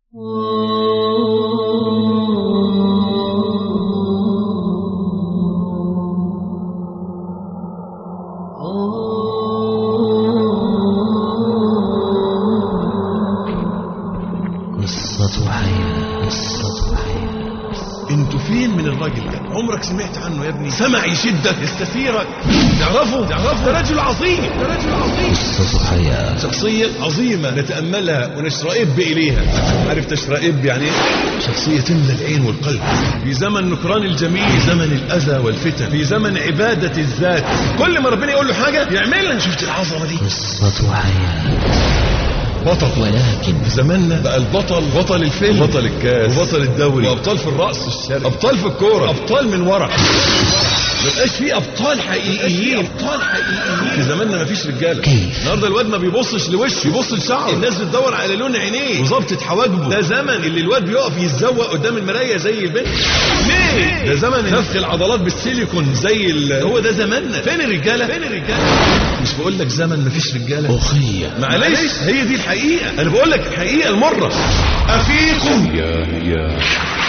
قصة حياة قصة حياة انتوا فين من الراجل ده عمرك سمعت عنه يا ابني سمع يشدك يستثيرك تعرفه تعرفه ده رجل عظيم ده رجل عظيم قصة حياة شخصية عظيمة نتأملها ونشرئب إليها عارف تشرئب يعني ايه؟ شخصية تملى العين والقلب في زمن نكران الجميل في زمن الأذى والفتن في زمن عبادة الذات كل ما ربنا يقول له حاجة يعملها شفت العظمة دي قصة حياة بطل ولكن في زماننا بقى البطل بطل الفيلم بطل الكاس وبطل الدوري وابطال في الرأس الشرقي ابطال في الكورة ابطال من ورا ما بقاش في ابطال حقيقيين ابطال حقيقيين في زماننا ما فيش رجاله كيف؟ النهارده الواد ما بيبصش لوشه بيبص لشعره الناس بتدور على لون عينيه وظبطه حواجبه ده زمن اللي الواد بيقف يتزوق قدام المرايه زي البنت ليه ده زمن نفخ العضلات بالسيليكون زي ال... هو ده زماننا فين الرجاله فين الرجاله مش بقول لك زمن ما فيش رجاله أخي معلش هي دي الحقيقة أنا بقول لك الحقيقة المرة أفيكم يا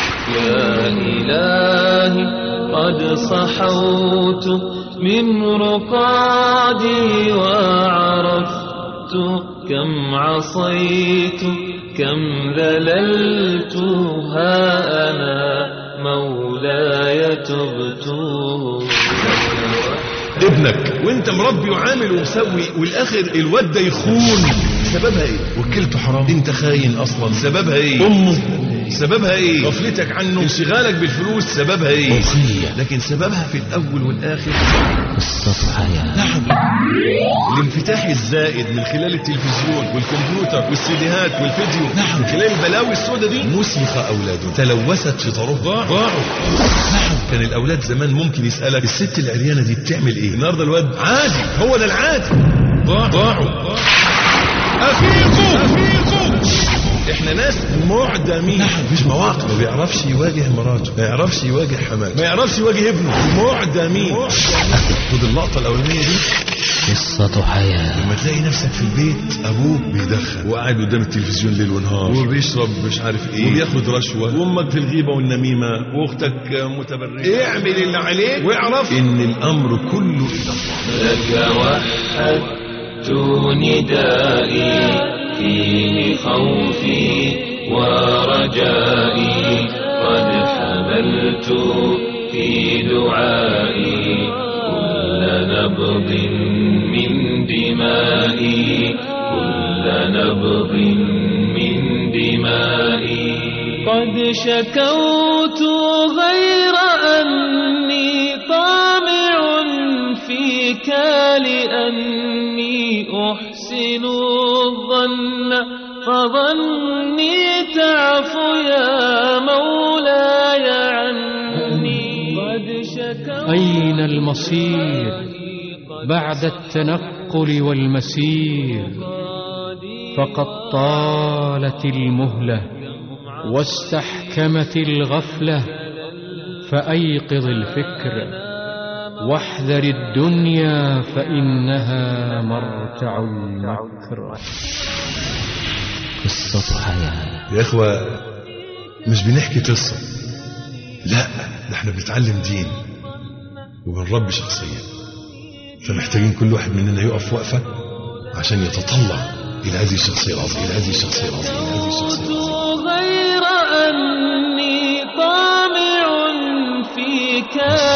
إلهي قد صحوت من رقادي وعرفت كم عصيت كم ذللت ها أنا مولاي تبت ابنك وانت مربي وعامل ومسوي والاخر الواد ده يخون سببها ايه وكلته حرام انت خاين اصلا سببها ايه امه سببها ايه غفلتك عنه انشغالك بالفلوس سببها ايه أخي لكن سببها في الاول والاخر قصة حياة نعم الانفتاح الزائد من خلال التلفزيون والكمبيوتر والسيديهات والفيديو نعم من خلال البلاوي السوداء دي مسخ اولاده تلوثت في طرق ضاع ضاعوا نعم كان الاولاد زمان ممكن يسالك الست العريانه دي بتعمل ايه النهارده الواد عادي هو ده العادي ضاع ضاعوا افيقوا افيقوا احنا ناس معدمين نعم مش مواقف ما بيعرفش يواجه مراته ما يعرفش يواجه حماته ما يعرفش يواجه ابنه معدمين خد اللقطه الاولانيه دي قصة حياة لما تلاقي نفسك في البيت ابوك بيدخن وقاعد قدام التلفزيون ليل ونهار وبيشرب مش عارف ايه وبياخد رشوه وامك في الغيبه والنميمه واختك متبرجه اعمل اللي عليك واعرف ان الامر كله الى الله لك وحدت ندائي فيه خوفي ورجائي قد حملت في دعائي كل نبض من دمائي كل نبض من دمائي قد شكوت غير أني طامع فيك لأني أحسن الظن فظني تعفو يا مولاي عني قد شكوت أين المصير بعد التنقل والمسير فقد طالت المهلة واستحكمت الغفلة فأيقظ الفكر واحذر الدنيا فإنها مرتع المكر قصة حياة يا اخوة مش بنحكي قصة لا ده احنا بنتعلم دين وبنربي شخصية فمحتاجين كل واحد مننا يقف وقفة عشان يتطلع إلى هذه الشخصية العظيمة إلى هذه الشخصية العظيمة إلى هذه الشخصية العظيمة غير أني طامع فيك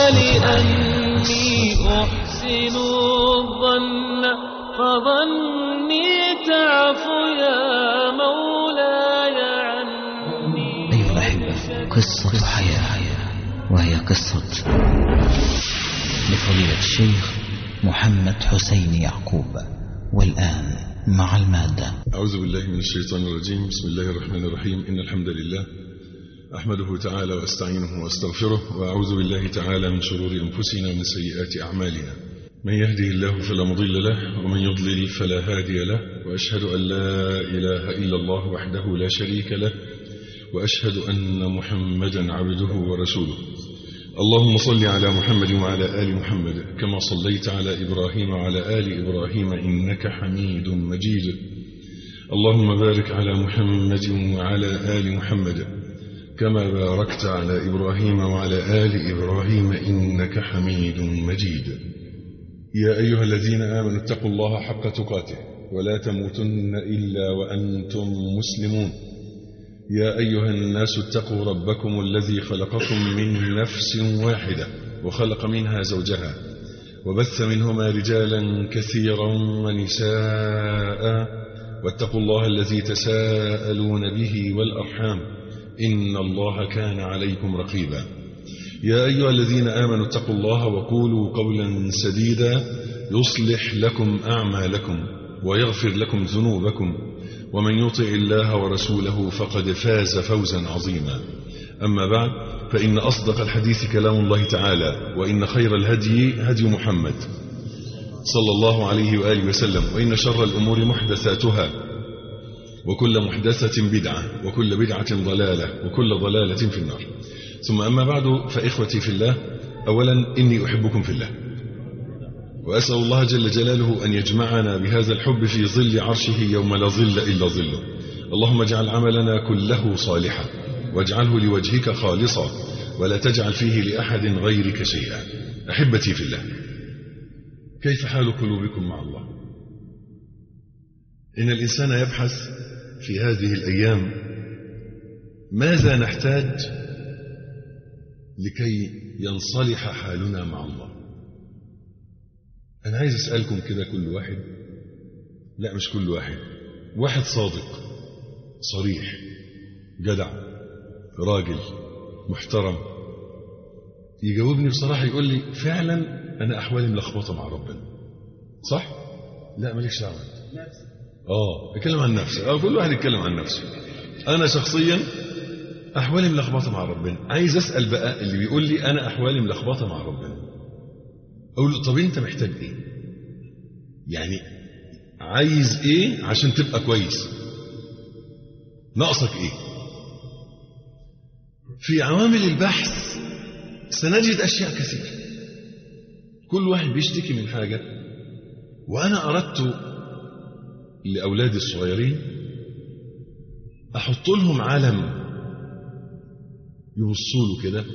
لأني أحسن الظن فظني تعفو يا مولاي عني أيها الأحبة قصة حياة وهي قصة لفضيلة الشيخ محمد حسين يعقوب والآن مع المادة أعوذ بالله من الشيطان الرجيم بسم الله الرحمن الرحيم إن الحمد لله أحمده تعالى وأستعينه وأستغفره وأعوذ بالله تعالى من شرور أنفسنا ومن سيئات أعمالنا من يهده الله فلا مضل له ومن يضلل فلا هادي له وأشهد أن لا إله إلا الله وحده لا شريك له وأشهد أن محمدا عبده ورسوله اللهم صل على محمد وعلى آل محمد كما صليت على إبراهيم وعلى آل إبراهيم إنك حميد مجيد اللهم بارك على محمد وعلى آل محمد كما باركت على إبراهيم وعلى آل إبراهيم إنك حميد مجيد يا أيها الذين آمنوا اتقوا الله حق تقاته ولا تموتن إلا وأنتم مسلمون يا أيها الناس اتقوا ربكم الذي خلقكم من نفس واحدة وخلق منها زوجها وبث منهما رجالا كثيرا ونساء واتقوا الله الذي تساءلون به والأرحام إن الله كان عليكم رقيبا يا أيها الذين آمنوا اتقوا الله وقولوا قولا سديدا يصلح لكم أعمالكم ويغفر لكم ذنوبكم ومن يطع الله ورسوله فقد فاز فوزا عظيما أما بعد فإن أصدق الحديث كلام الله تعالى وإن خير الهدي هدي محمد صلى الله عليه وآله وسلم وإن شر الأمور محدثاتها وكل محدثة بدعة وكل بدعة ضلالة وكل ضلالة في النار ثم أما بعد فإخوتي في الله أولا إني أحبكم في الله وأسأل الله جل جلاله أن يجمعنا بهذا الحب في ظل عرشه يوم لا ظل إلا ظله اللهم اجعل عملنا كله صالحا واجعله لوجهك خالصا ولا تجعل فيه لأحد غيرك شيئا أحبتي في الله كيف حال قلوبكم مع الله إن الإنسان يبحث في هذه الأيام ماذا نحتاج لكي ينصلح حالنا مع الله أنا عايز أسألكم كده كل واحد لا مش كل واحد واحد صادق صريح جدع راجل محترم يجاوبني بصراحة يقول لي فعلا أنا أحوالي ملخبطة مع ربنا صح؟ لا ماليش دعوة اه اتكلم عن نفسه اه كل واحد يتكلم عن نفسه انا شخصيا احوالي ملخبطه مع ربنا عايز اسال بقى اللي بيقول لي انا احوالي ملخبطه مع ربنا اقول له طب انت محتاج ايه يعني عايز ايه عشان تبقى كويس ناقصك ايه في عوامل البحث سنجد اشياء كثيره كل واحد بيشتكي من حاجه وانا اردت لاولادي الصغيرين احط لهم علم يبصوا له كده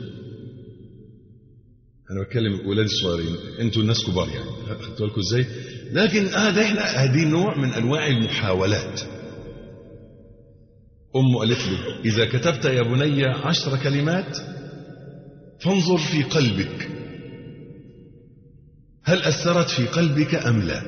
انا بتكلم اولادي الصغيرين انتوا الناس كبار يعني خدتوا بالكم ازاي لكن هذا احنا هذه نوع من انواع المحاولات امه قالت له اذا كتبت يا بني عشر كلمات فانظر في قلبك هل اثرت في قلبك ام لا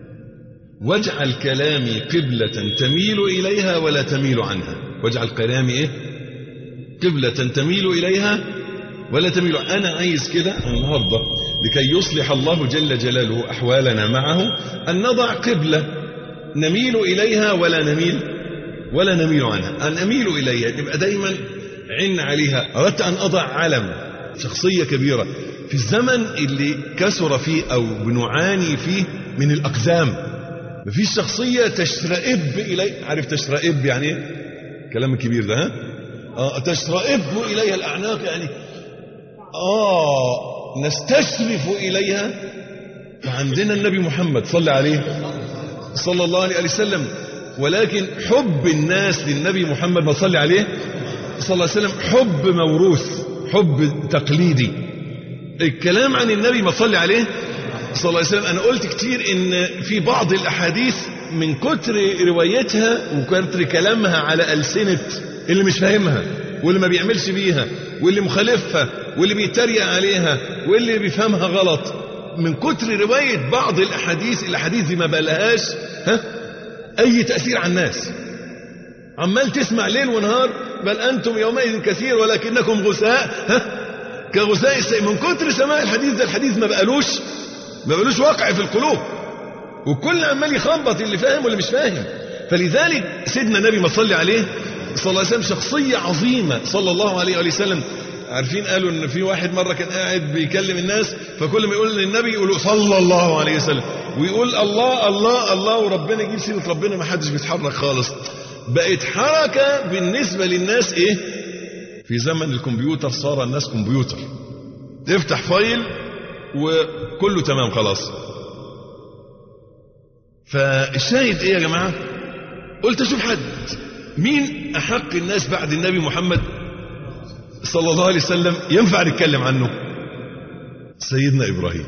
واجعل كلامي قبلة تميل إليها ولا تميل عنها واجعل كلامي إيه قبلة تميل إليها ولا تميل أنا عايز كده النهاردة لكي يصلح الله جل جلاله أحوالنا معه أن نضع قبلة نميل إليها ولا نميل ولا نميل عنها أن أميل إليها تبقى دايما عن عليها أردت أن أضع علم شخصية كبيرة في الزمن اللي كثر فيه أو بنعاني فيه من الأقزام مفيش شخصية تشرئب إلي عارف تشرئب يعني ايه كلام كبير ده ها آه تشرئب إليها الأعناق يعني آه نستشرف إليها فعندنا النبي محمد صلى عليه صلى الله عليه وسلم ولكن حب الناس للنبي محمد ما صلى عليه صلى الله عليه وسلم حب موروث حب تقليدي الكلام عن النبي ما صلى عليه صلى الله عليه وسلم أنا قلت كتير إن في بعض الأحاديث من كتر روايتها وكتر كلامها على ألسنة اللي مش فاهمها واللي ما بيعملش بيها واللي مخالفها واللي بيتريق عليها واللي بيفهمها غلط من كتر رواية بعض الأحاديث الأحاديث دي ما بقالهاش ها أي تأثير على الناس عمال تسمع ليل ونهار بل أنتم يومئذ كثير ولكنكم غثاء ها كغثاء السيء من كتر سماع الحديث ده الحديث ما بقالوش ما بقالوش واقع في القلوب وكل عمال يخبط اللي فاهم واللي مش فاهم فلذلك سيدنا النبي ما صلي عليه صلى الله عليه وسلم شخصية عظيمة صلى الله عليه وآله وسلم عارفين قالوا ان في واحد مرة كان قاعد بيكلم الناس فكل ما يقول للنبي يقولوا صلى الله عليه وسلم ويقول الله الله الله وربنا يجيب سيرة ربنا ما حدش بيتحرك خالص بقت حركة بالنسبة للناس ايه في زمن الكمبيوتر صار الناس كمبيوتر تفتح فايل وكله تمام خلاص فالشاهد ايه يا جماعة قلت اشوف حد مين احق الناس بعد النبي محمد صلى الله عليه وسلم ينفع نتكلم عنه سيدنا ابراهيم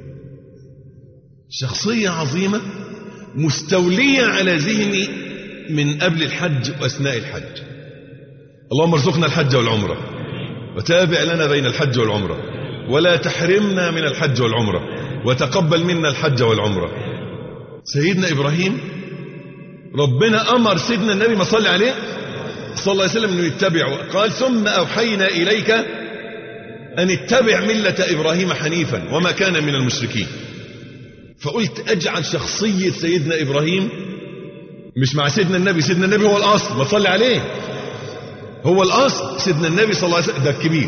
شخصيه عظيمه مستوليه على ذهني من قبل الحج واثناء الحج اللهم ارزقنا الحج والعمره وتابع لنا بين الحج والعمره ولا تحرمنا من الحج والعمره وتقبل منا الحج والعمره سيدنا ابراهيم ربنا امر سيدنا النبي ما صلى عليه صلى الله عليه وسلم انه يتبعه قال ثم اوحينا اليك ان اتبع مله ابراهيم حنيفا وما كان من المشركين فقلت اجعل شخصيه سيدنا ابراهيم مش مع سيدنا النبي سيدنا النبي هو الاصل ما تصلي عليه هو الاصل سيدنا النبي صلى الله عليه وسلم ده الكبير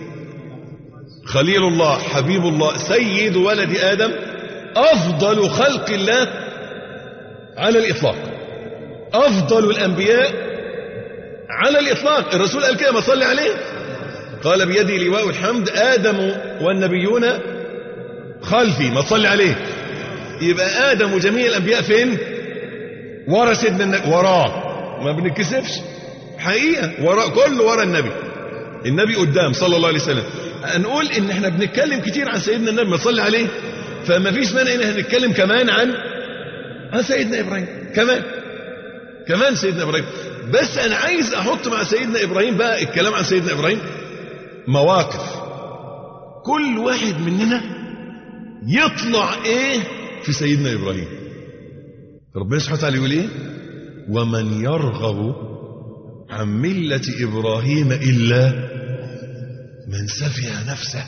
خليل الله حبيب الله سيد ولد ادم افضل خلق الله على الاطلاق افضل الانبياء على الاطلاق الرسول قال كده ما صلي عليه قال بيدي لواء الحمد ادم والنبيون خلفي ما تصلي عليه يبقى ادم وجميع الانبياء فين ورا سيدنا النبي وراه ما بنتكسفش حقيقه ورا كله ورا النبي النبي قدام صلى الله عليه وسلم نقول ان احنا بنتكلم كتير عن سيدنا النبي ما تصلي عليه فما فيش مانع ان احنا نتكلم كمان عن عن سيدنا ابراهيم كمان كمان سيدنا ابراهيم بس انا عايز احط مع سيدنا ابراهيم بقى الكلام عن سيدنا ابراهيم مواقف كل واحد مننا يطلع ايه في سيدنا ابراهيم ربنا سبحانه وتعالى يقول ايه ومن يرغب عن مله ابراهيم الا من سفه نفسه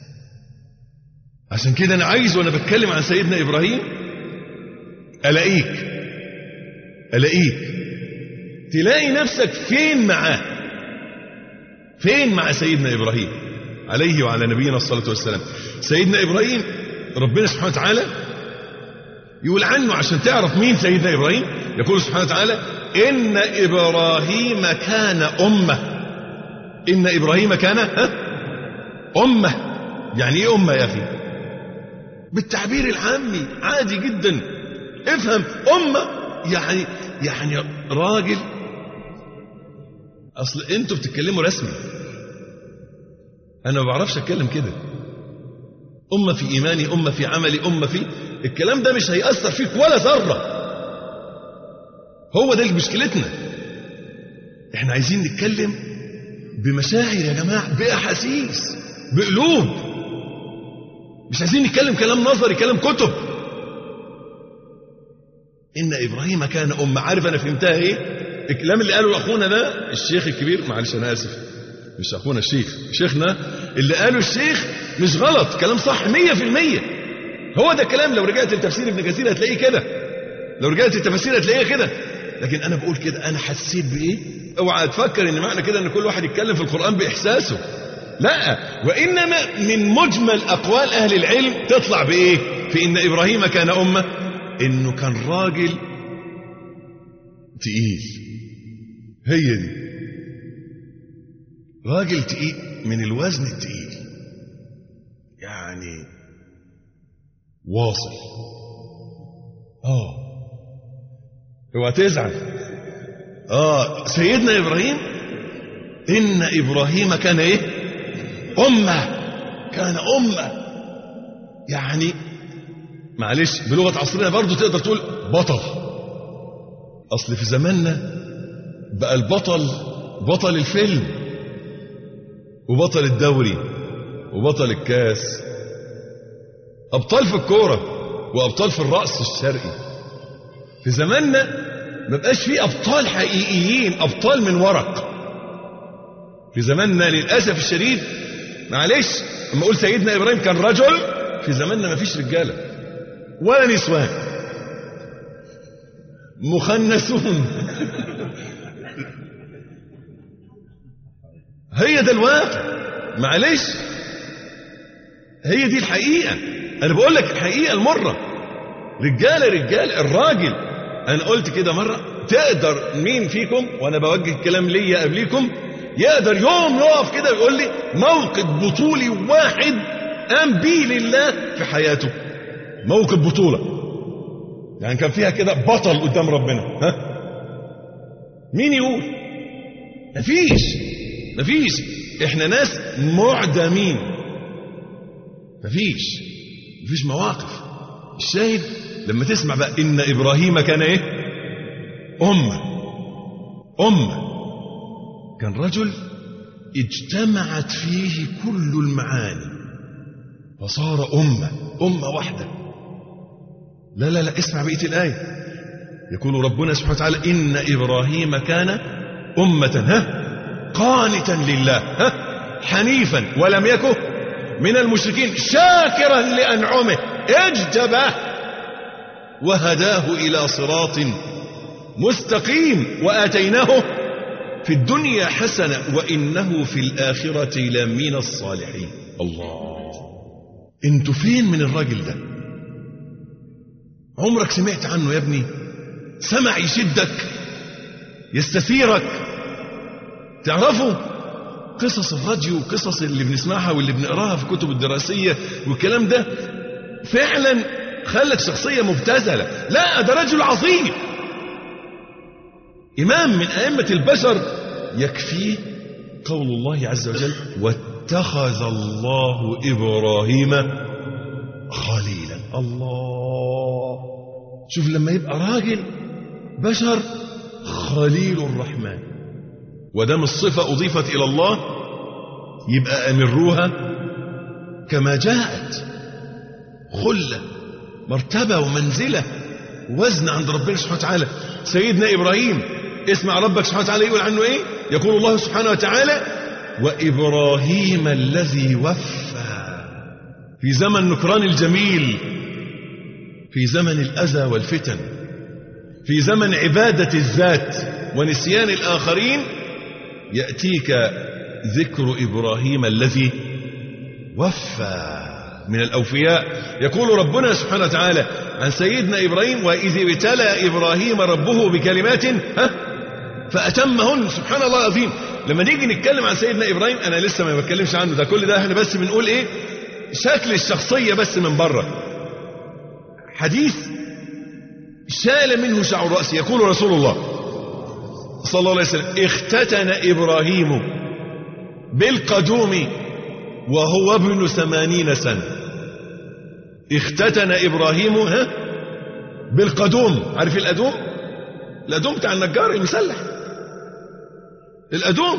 عشان كده انا عايز وانا بتكلم عن سيدنا ابراهيم الاقيك الاقيك تلاقي نفسك فين معاه فين مع سيدنا ابراهيم عليه وعلى نبينا الصلاه والسلام سيدنا ابراهيم ربنا سبحانه وتعالى يقول عنه عشان تعرف مين سيدنا ابراهيم يقول سبحانه وتعالى ان ابراهيم كان امه ان ابراهيم كان ها امه يعني ايه امه يا اخي بالتعبير العامي عادي جدا افهم امه يعني يعني راجل اصل انتوا بتتكلموا رسمي انا ما بعرفش اتكلم كده امه في ايماني امه في عملي امه في الكلام ده مش هيأثر فيك ولا ذره هو ده اللي مشكلتنا احنا عايزين نتكلم بمشاعر يا جماعه باحاسيس بقلوب مش عايزين نتكلم كلام نظري كلام كتب ان ابراهيم كان ام عارف انا فهمتها ايه الكلام اللي قاله اخونا ده الشيخ الكبير معلش انا اسف مش اخونا الشيخ شيخنا اللي قاله الشيخ مش غلط كلام صح 100% هو ده الكلام لو رجعت لتفسير ابن كثير هتلاقيه كده لو رجعت التفاسير هتلاقيها كده لكن انا بقول كده انا حسيت بايه اوعى تفكر ان معنى كده ان كل واحد يتكلم في القران باحساسه لا وانما من مجمل اقوال اهل العلم تطلع بايه في ان ابراهيم كان امه انه كان راجل تقيل هي دي راجل تقيل من الوزن التقيل يعني واصل اه اوعى تزعل اه سيدنا ابراهيم ان ابراهيم كان ايه امه كان امه يعني معلش بلغه عصرنا برضو تقدر تقول بطل اصل في زماننا بقى البطل بطل الفيلم وبطل الدوري وبطل الكاس ابطال في الكوره وابطال في الرقص الشرقي في زماننا ما بقاش فيه ابطال حقيقيين ابطال من ورق في زماننا للاسف الشديد معلش لما اقول سيدنا ابراهيم كان رجل في زماننا ما فيش رجاله ولا نسوان مخنثون هي ده الواقع معلش هي دي الحقيقه انا بقول لك الحقيقه المره رجاله رجاله الراجل انا قلت كده مره تقدر مين فيكم وانا بوجه الكلام ليا قبليكم يقدر يوم يقف كده ويقول لي موقف بطولي واحد قام بيه لله في حياته موقف بطوله يعني كان فيها كده بطل قدام ربنا ها مين يقول مفيش مفيش احنا ناس معدمين مفيش مفيش مواقف الشاهد لما تسمع بقى ان ابراهيم كان ايه امه امه كان رجل اجتمعت فيه كل المعاني فصار امه امه واحده لا لا لا اسمع بقيه الايه يقول ربنا سبحانه وتعالى ان ابراهيم كان امه ها قانتا لله ها حنيفا ولم يكن من المشركين شاكرا لانعمه اجتباه وهداه الى صراط مستقيم واتيناه في الدنيا حسنه وانه في الاخره لمن الصالحين الله انتوا فين من الراجل ده عمرك سمعت عنه يا ابني سمع يشدك يستثيرك تعرفوا قصص الراديو وقصص اللي بنسمعها واللي بنقراها في الكتب الدراسية والكلام ده فعلا خلك شخصية مبتذلة لا ده رجل عظيم إمام من أئمة البشر يكفيه قول الله عز وجل واتخذ الله إبراهيم خليلا الله شوف لما يبقى راجل بشر خليل الرحمن ودام الصفة أضيفت إلى الله يبقى أمروها كما جاءت خلة مرتبة ومنزلة وزن عند ربنا سبحانه وتعالى سيدنا إبراهيم اسمع ربك سبحانه وتعالى يقول عنه إيه يقول الله سبحانه وتعالى وإبراهيم الذي وفى في زمن نكران الجميل في زمن الأذى والفتن في زمن عبادة الذات ونسيان الآخرين يأتيك ذكر إبراهيم الذي وفى من الأوفياء يقول ربنا سبحانه وتعالى عن سيدنا إبراهيم وإذ ابتلى إبراهيم ربه بكلمات ها فأتمهن سبحان الله العظيم لما نيجي نتكلم عن سيدنا إبراهيم أنا لسه ما بتكلمش عنه ده كل ده احنا بس بنقول إيه شكل الشخصية بس من بره حديث شال منه شعر رأسي يقول رسول الله صلى الله عليه وسلم اختتن إبراهيم بالقدوم وهو ابن ثمانين سنة اختتن إبراهيم ها بالقدوم عارف الأدوم الأدوم بتاع النجار المسلح الأدوم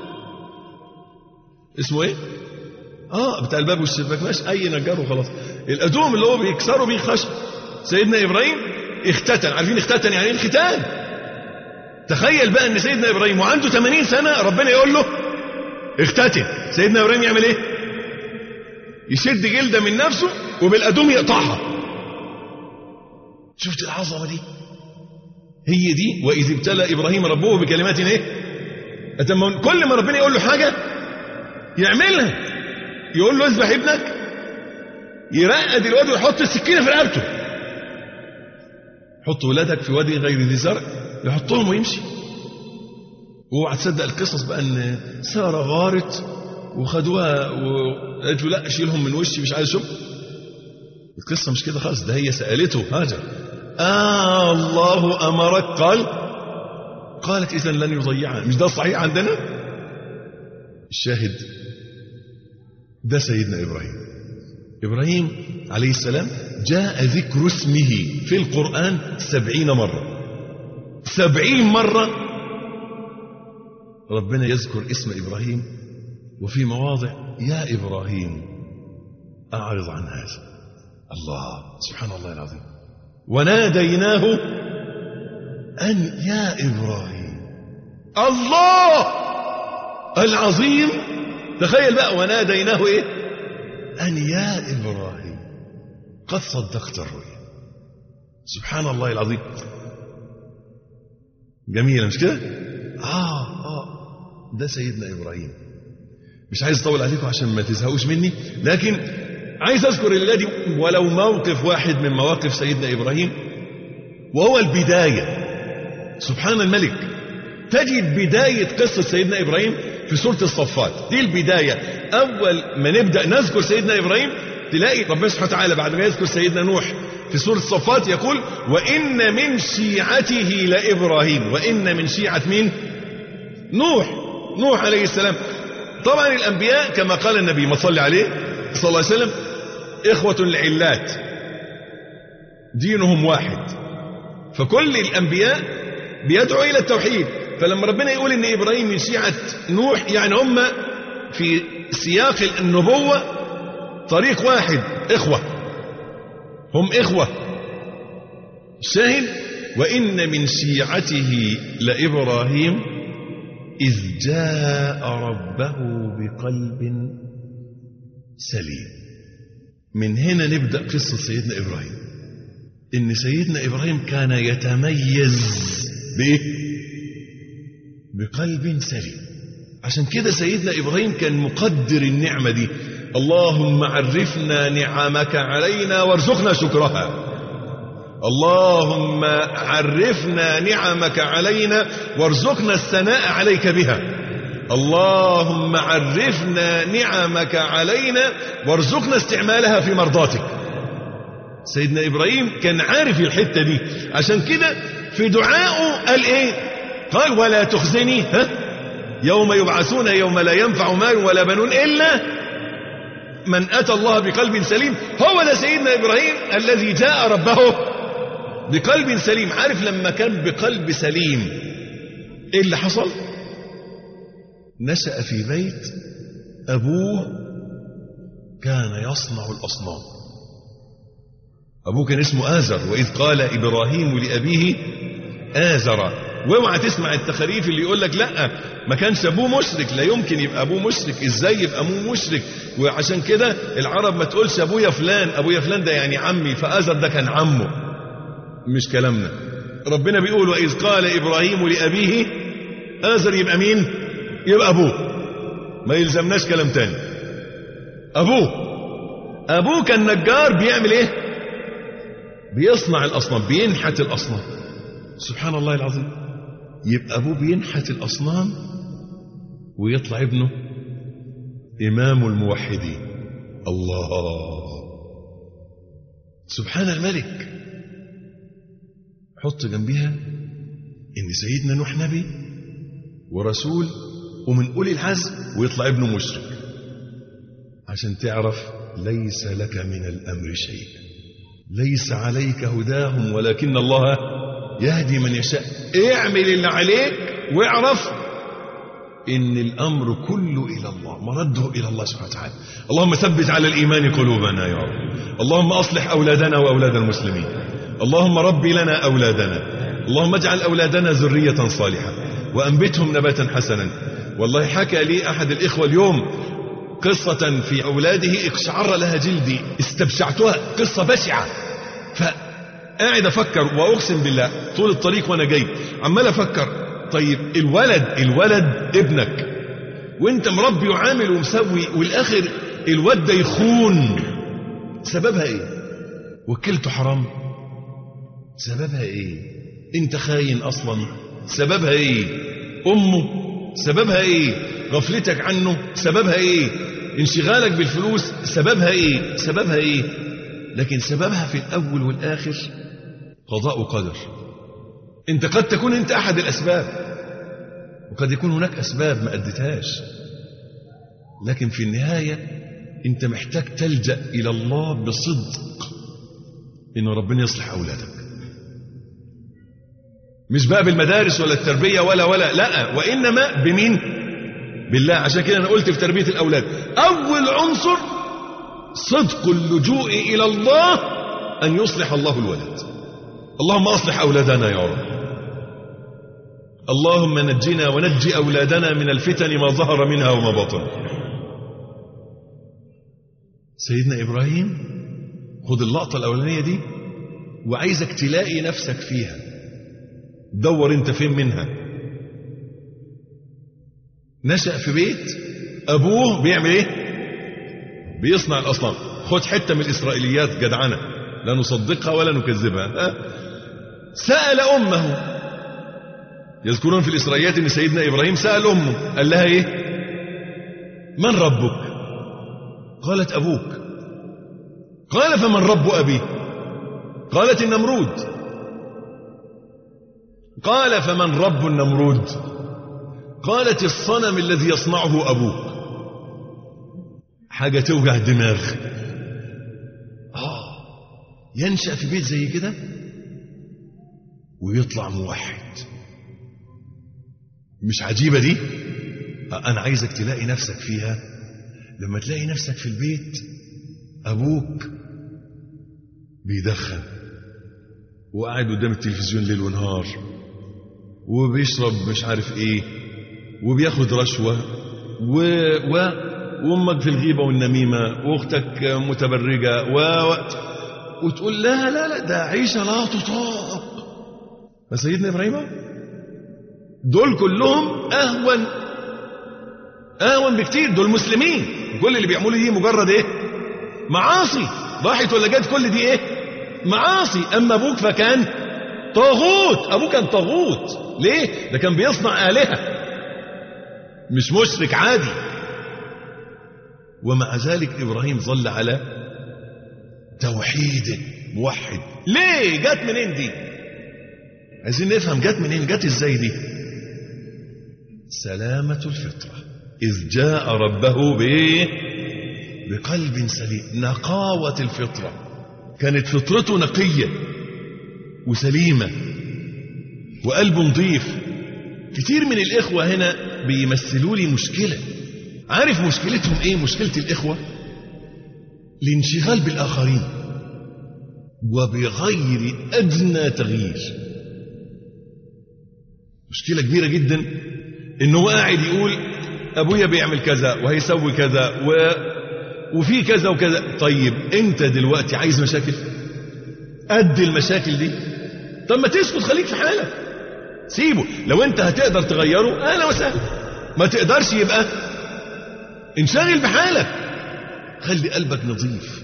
اسمه ايه اه بتاع الباب والشباك ماشي اي نجار وخلاص الأدوم اللي هو بيكسروا بيه خشب سيدنا إبراهيم اختتن عارفين اختتن يعني ايه الختان تخيل بقى ان سيدنا ابراهيم وعنده 80 سنه ربنا يقول له اختتن سيدنا ابراهيم يعمل ايه يشد جلده من نفسه وبالادوم يقطعها شفت العظمه دي هي دي واذ ابتلى ابراهيم ربه بكلمات ايه أتمون كل ما ربنا يقول له حاجه يعملها يقول له اذبح ابنك يرقد الواد ويحط السكينه في رقبته حط ولادك في وادي غير ذي زرع يحطهم ويمشي واوعى تصدق القصص بقى ان ساره غارت وخدوها وقالت له لا اشيلهم من وشي مش عايز اشوف القصه مش كده خالص ده هي سالته هاجر آه الله امرك قال قالت اذا لن يضيعنا مش ده الصحيح عندنا الشاهد ده سيدنا ابراهيم ابراهيم عليه السلام جاء ذكر اسمه في القران سبعين مره سبعين مرة ربنا يذكر اسم إبراهيم وفي مواضع يا إبراهيم أعرض عن هذا الله سبحان الله العظيم وناديناه أن يا إبراهيم الله العظيم تخيل بقى وناديناه إيه أن يا إبراهيم قد صدقت الرؤيا سبحان الله العظيم جميلة مش كده آه آه ده سيدنا إبراهيم مش عايز أطول عليكم عشان ما تزهقوش مني لكن عايز أذكر الليلة دي ولو موقف واحد من مواقف سيدنا إبراهيم وهو البداية سبحان الملك تجد بداية قصة سيدنا إبراهيم في سورة الصفات دي البداية أول ما نبدأ نذكر سيدنا إبراهيم تلاقي ربنا سبحانه وتعالى بعد ما يذكر سيدنا نوح في سورة الصفات يقول وإن من شيعته لإبراهيم وإن من شيعة مين نوح نوح عليه السلام طبعا الأنبياء كما قال النبي ما صلى عليه صلى الله عليه وسلم إخوة العلات دينهم واحد فكل الأنبياء بيدعو إلى التوحيد فلما ربنا يقول إن إبراهيم من شيعة نوح يعني هم في سياق النبوة طريق واحد إخوة هم إخوة الشاهد وإن من شيعته لإبراهيم إذ جاء ربه بقلب سليم من هنا نبدأ قصة سيدنا إبراهيم إن سيدنا إبراهيم كان يتميز بإيه؟ بقلب سليم عشان كده سيدنا إبراهيم كان مقدر النعمة دي اللهم عرفنا نعمك علينا وارزقنا شكرها اللهم عرفنا نعمك علينا وارزقنا الثناء عليك بها اللهم عرفنا نعمك علينا وارزقنا استعمالها في مرضاتك سيدنا إبراهيم كان عارف الحتة دي عشان كده في دعائه قال إيه قال ولا تخزني ها يوم يبعثون يوم لا ينفع مال ولا بنون إلا من أتى الله بقلب سليم هو ده سيدنا إبراهيم الذي جاء ربه بقلب سليم عارف لما كان بقلب سليم إيه اللي حصل نشأ في بيت أبوه كان يصنع الأصنام أبوه كان اسمه آزر وإذ قال إبراهيم لأبيه آزر واوعى تسمع التخاريف اللي يقول لك لا ما كانش ابوه مشرك لا يمكن يبقى ابوه مشرك ازاي يبقى ابوه مشرك وعشان كده العرب ما تقولش ابويا فلان ابويا فلان ده يعني عمي فازر ده كان عمه مش كلامنا ربنا بيقول واذ قال ابراهيم لابيه ازر يبقى مين يبقى ابوه ما يلزمناش كلام تاني ابوه ابوه كان نجار بيعمل ايه بيصنع الاصنام بينحت الاصنام سبحان الله العظيم يبقى ابوه بينحت الاصنام ويطلع ابنه امام الموحدين الله سبحان الملك حط جنبها ان سيدنا نوح نبي ورسول ومن اولي العزم ويطلع ابنه مشرك عشان تعرف ليس لك من الامر شيء ليس عليك هداهم ولكن الله يهدي من يشاء اعمل اللي عليك واعرف ان الامر كله الى الله مرده الى الله سبحانه وتعالى اللهم ثبت على الايمان قلوبنا يا رب اللهم اصلح اولادنا واولاد المسلمين اللهم ربي لنا اولادنا اللهم اجعل اولادنا ذريه صالحه وانبتهم نباتا حسنا والله حكى لي احد الاخوه اليوم قصة في أولاده اقشعر لها جلدي استبشعتها قصة بشعة ف قاعد افكر واقسم بالله طول الطريق وانا جاي عمال افكر طيب الولد الولد ابنك وانت مربي وعامل ومسوي والاخر الواد ده يخون سببها ايه وكلته حرام سببها ايه انت خاين اصلا سببها ايه امه سببها ايه غفلتك عنه سببها ايه انشغالك بالفلوس سببها ايه سببها ايه لكن سببها في الاول والاخر قضاء وقدر انت قد تكون انت احد الاسباب وقد يكون هناك اسباب ما اديتهاش لكن في النهايه انت محتاج تلجا الى الله بصدق ان ربنا يصلح اولادك مش بقى بالمدارس ولا التربيه ولا ولا لا وانما بمين بالله عشان كده انا قلت في تربيه الاولاد اول عنصر صدق اللجوء الى الله ان يصلح الله الولد اللهم اصلح اولادنا يا رب اللهم نجنا ونجي اولادنا من الفتن ما ظهر منها وما بطن سيدنا ابراهيم خد اللقطه الاولانيه دي وعايزك تلاقي نفسك فيها دور انت فين منها نشأ في بيت ابوه بيعمل ايه بيصنع الاصنام خد حته من الاسرائيليات جدعنه لا نصدقها ولا نكذبها ها؟ سأل أمه يذكرون في الإسرائيليات أن سيدنا إبراهيم سأل أمه قال لها إيه من ربك قالت أبوك قال فمن رب أبي قالت النمرود قال فمن رب النمرود قالت الصنم الذي يصنعه أبوك حاجة توجع الدماغ آه ينشأ في بيت زي كده ويطلع موحد مش عجيبة دي أنا عايزك تلاقي نفسك فيها لما تلاقي نفسك في البيت أبوك بيدخن وقاعد قدام التلفزيون ليل ونهار وبيشرب مش عارف ايه وبياخد رشوة و... و... وامك في الغيبة والنميمة واختك متبرجة و... و... وتقول لا لا لا ده عيشة لا تطاق فسيدنا ابراهيم دول كلهم اهون اهون بكتير دول مسلمين كل اللي بيعملوا دي مجرد ايه معاصي راحت ولا جت كل دي ايه معاصي اما ابوك فكان طاغوت ابوه كان طاغوت ليه ده كان بيصنع الهه مش مشرك عادي ومع ذلك ابراهيم ظل على توحيده موحد ليه جت منين دي عايزين نفهم جت منين جت ازاي دي سلامة الفطرة إذ جاء ربه بإيه بقلب سليم نقاوة الفطرة كانت فطرته نقية وسليمة وقلب نظيف كتير من الإخوة هنا بيمثلوا لي مشكلة عارف مشكلتهم إيه مشكلة الإخوة الانشغال بالآخرين وبغير أدنى تغيير مشكلة كبيرة جدا إنه قاعد يقول أبويا بيعمل كذا وهيسوي كذا و... وفي كذا وكذا طيب أنت دلوقتي عايز مشاكل قد المشاكل دي طب ما تسكت خليك في حالك سيبه لو انت هتقدر تغيره اهلا وسهلا ما تقدرش يبقى انشغل بحالك خلي قلبك نظيف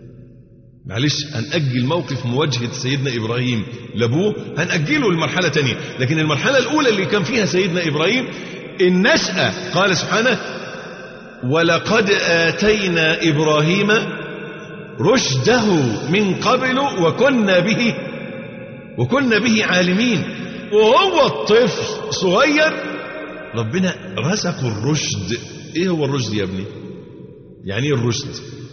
معلش هنأجل موقف مواجهة سيدنا إبراهيم لأبوه هنأجله لمرحلة تانية لكن المرحلة الأولى اللي كان فيها سيدنا إبراهيم النشأة قال سبحانه ولقد آتينا إبراهيم رشده من قبل وكنا به وكنا به عالمين وهو الطفل صغير ربنا رزقه الرشد ايه هو الرشد يا ابني يعني ايه الرشد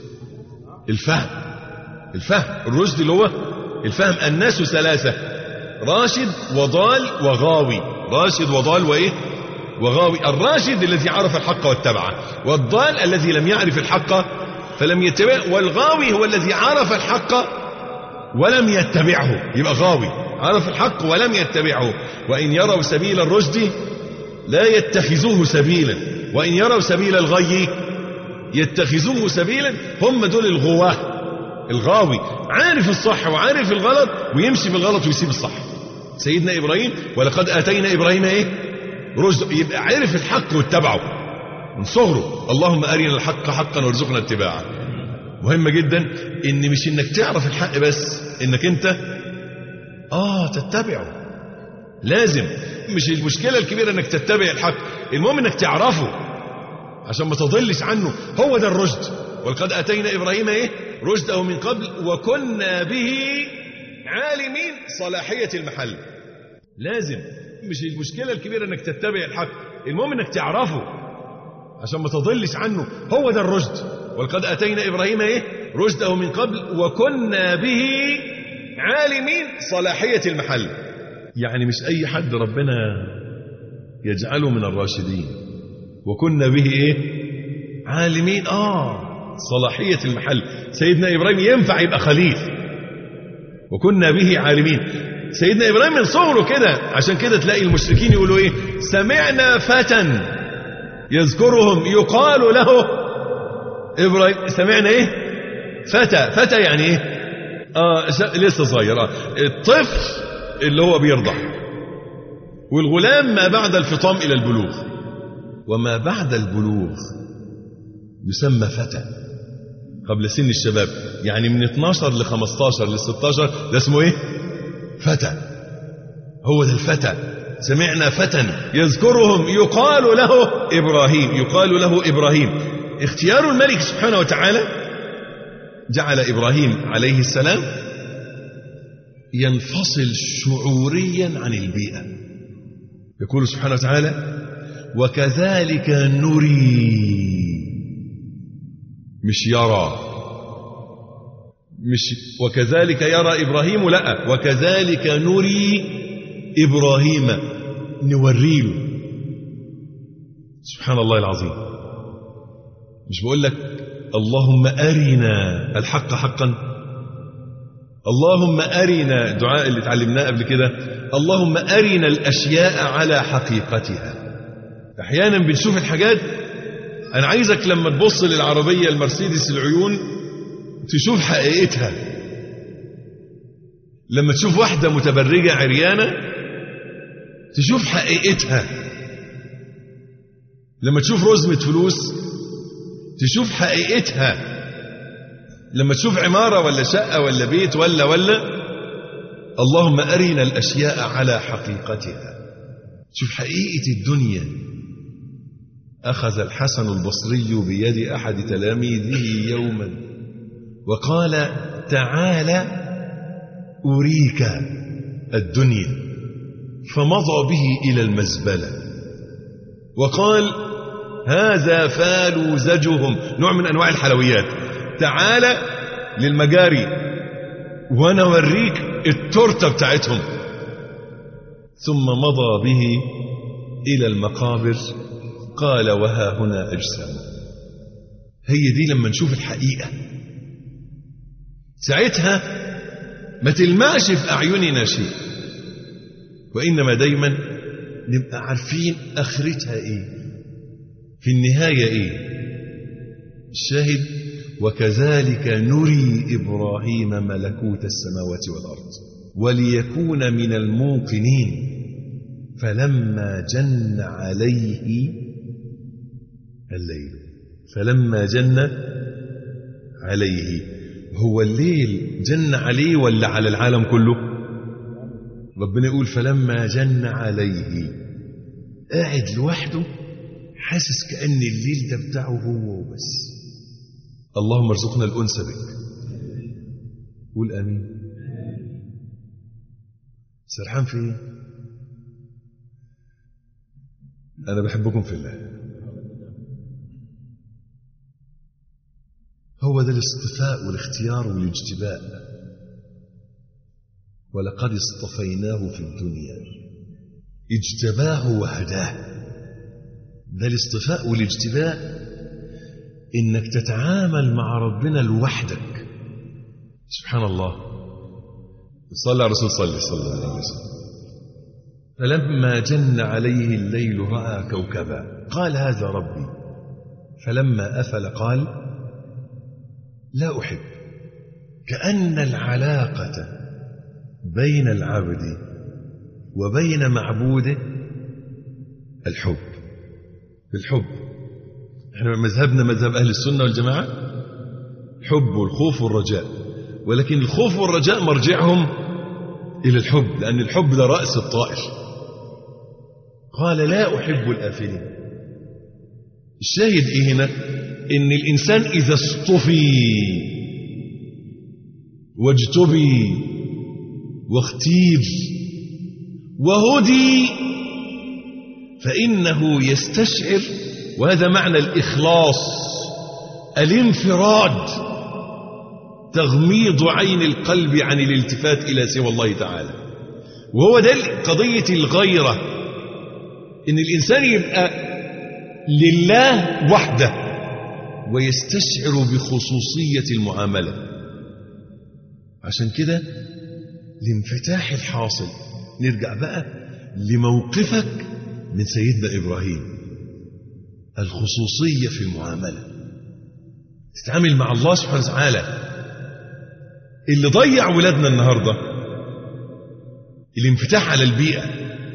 الفهم الفهم الرشد اللي هو الفهم الناس ثلاثة راشد وضال وغاوي راشد وضال وايه وغاوي الراشد الذي عرف الحق واتبعه والضال الذي لم يعرف الحق فلم يتبع والغاوي هو الذي عرف الحق ولم يتبعه يبقى غاوي عرف الحق ولم يتبعه وإن يروا سبيل الرشد لا يتخذوه سبيلا وإن يروا سبيل الغي يتخذوه سبيلا هم دول الغواه الغاوي عارف الصح وعارف الغلط ويمشي بالغلط ويسيب الصح سيدنا إبراهيم ولقد آتينا إبراهيم إيه رشد يبقى عرف الحق واتبعه من صغره اللهم أرنا الحق حقا وارزقنا اتباعه مهمة جدا ان مش انك تعرف الحق بس انك انت اه تتبعه لازم مش المشكلة الكبيرة انك تتبع الحق المهم انك تعرفه عشان ما تضلش عنه هو ده الرشد ولقد اتينا ابراهيم ايه رشده من قبل وكنا به عالمين صلاحية المحل لازم مش المشكلة الكبيرة انك تتبع الحق المهم انك تعرفه عشان ما تضلش عنه هو ده الرشد ولقد اتينا ابراهيم ايه رشده من قبل وكنا به عالمين صلاحية المحل يعني مش اي حد ربنا يجعله من الراشدين وكنا به ايه عالمين اه صلاحية المحل سيدنا ابراهيم ينفع يبقى خليل وكنا به عالمين سيدنا ابراهيم من صغره كده عشان كده تلاقي المشركين يقولوا ايه سمعنا فتى يذكرهم يقال له ابراهيم سمعنا ايه فتى فتى يعني ايه اه لسه صغير اه الطفل اللي هو بيرضع والغلام ما بعد الفطام الى البلوغ وما بعد البلوغ يسمى فتى قبل سن الشباب يعني من 12 ل 15 ل 16 ده اسمه ايه فتى هو ده الفتى سمعنا فتى يذكرهم يقال له ابراهيم يقال له ابراهيم اختيار الملك سبحانه وتعالى جعل ابراهيم عليه السلام ينفصل شعوريا عن البيئة يقول سبحانه وتعالى وكذلك نري مش يرى مش وكذلك يرى إبراهيم لا وكذلك نري إبراهيم نوريله سبحان الله العظيم مش بقول لك اللهم أرنا الحق حقا اللهم أرنا الدعاء اللي اتعلمناه قبل كده اللهم أرنا الأشياء على حقيقتها أحيانا بنشوف الحاجات أنا عايزك لما تبص للعربية المرسيدس العيون تشوف حقيقتها لما تشوف واحدة متبرجة عريانة تشوف حقيقتها لما تشوف رزمة فلوس تشوف حقيقتها لما تشوف عمارة ولا شقة ولا بيت ولا ولا اللهم أرنا الأشياء على حقيقتها شوف حقيقة الدنيا أخذ الحسن البصري بيد أحد تلاميذه يوما وقال تعال أريك الدنيا فمضى به إلى المزبلة وقال هذا فالوزجهم نوع من أنواع الحلويات تعال للمجاري وانا اوريك التورته بتاعتهم ثم مضى به الى المقابر قال وها هنا اجسام هي دي لما نشوف الحقيقه ساعتها ما تلمعش في اعيننا شيء وانما دايما نبقى عارفين اخرتها ايه في النهايه ايه الشاهد وكذلك نري إبراهيم ملكوت السماوات والأرض وليكون من الموقنين فلما جن عليه الليل فلما جن عليه هو الليل جن عليه ولا على العالم كله ربنا يقول فلما جن عليه قاعد لوحده حاسس كأن الليل ده بتاعه هو وبس اللهم ارزقنا الأنس بك قول آمين سرحان في ايه أنا بحبكم في الله هو ده الاصطفاء والاختيار والاجتباء ولقد اصطفيناه في الدنيا اجتباه وهداه ده الاصطفاء والاجتباء انك تتعامل مع ربنا لوحدك سبحان الله صلى على الرسول صلى صلى الله عليه وسلم فلما جن عليه الليل راى كوكبا قال هذا ربي فلما افل قال لا احب كان العلاقه بين العبد وبين معبوده الحب الحب احنا مذهبنا مذهب أهل السنة والجماعة الحب والخوف والرجاء ولكن الخوف والرجاء مرجعهم إلى الحب لأن الحب ده رأس الطائر قال لا أحب الآفلين الشاهد إيه هنا إن الإنسان إذا اصطفي واجتبي واختير وهدي فإنه يستشعر وهذا معنى الإخلاص الانفراد تغميض عين القلب عن الالتفات إلى سوى الله تعالى وهو ده قضية الغيرة إن الإنسان يبقى لله وحده ويستشعر بخصوصية المعاملة عشان كده الانفتاح الحاصل نرجع بقى لموقفك من سيدنا إبراهيم الخصوصية في المعاملة تتعامل مع الله سبحانه وتعالى اللي ضيع ولادنا النهاردة الانفتاح على البيئة